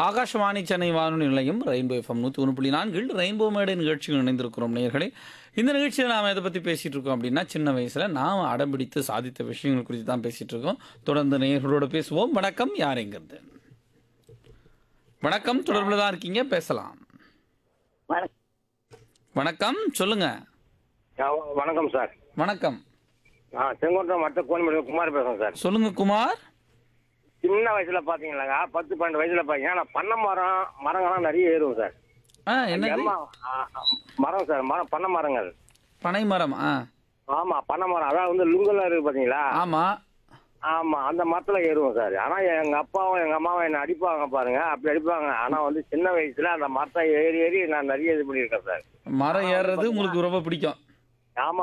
ஆகாஷவாணி சென்னை வானொலி நிலையம் rainbow FM நூற்றி ஒன்று புள்ளி நான்கில் ரெயின்போ மேடை நிகழ்ச்சியில் இணைந்திருக்கிறோம் நேயர்களே இந்த நிகழ்ச்சியில் நாம் எதை பற்றி பேசிகிட்டு இருக்கோம் அப்படின்னா சின்ன வயசில் நாம் அடம்பிடித்து சாதித்த விஷயங்கள் குறித்து தான் பேசிகிட்டு இருக்கோம் தொடர்ந்து நேயர்களோட பேசுவோம் வணக்கம் யார் எங்கிறது வணக்கம் தொடர்பில் தான் இருக்கீங்க பேசலாம் வணக்கம் வணக்கம் சொல்லுங்க ஆ, வணக்கம் சார் வணக்கம் ஆ செங்கோட்டம் மற்ற கோணிமலை குமார் பேசுறேன் சார் சொல்லுங்க குமார் சின்ன வயசுல பாத்தீங்கன்னாக்கா பத்து பன்னெண்டு வயசுல பாத்தீங்கன்னா நான் பண்ண மரம் மரங்கள்லாம் நிறைய ஏறும் சார் ஆ என்னது அம்மா, ஆ, ஆ, மரம் சார் மரம் பண்ண மரங்கள் பனை மரம் ஆ ஆமா பண்ண மரம் அதாவது வந்து லுங்கெல்லாம் இருக்கு பாத்தீங்களா ஆமாம் ஆமா அந்த மரத்துல ஏறுவோம் சார் ஆனா எங்க அப்பாவும் எங்க அம்மாவும் என்ன அடிப்பாங்க பாருங்க அப்படி அடிப்பாங்க ஆனா வந்து சின்ன வயசுல அந்த மரத்தை ஏறி ஏறி நான் நிறைய இது பண்ணியிருக்கேன் சார் மரம் ஏறுறது உங்களுக்கு ரொம்ப பிடிக்கும் ஆமா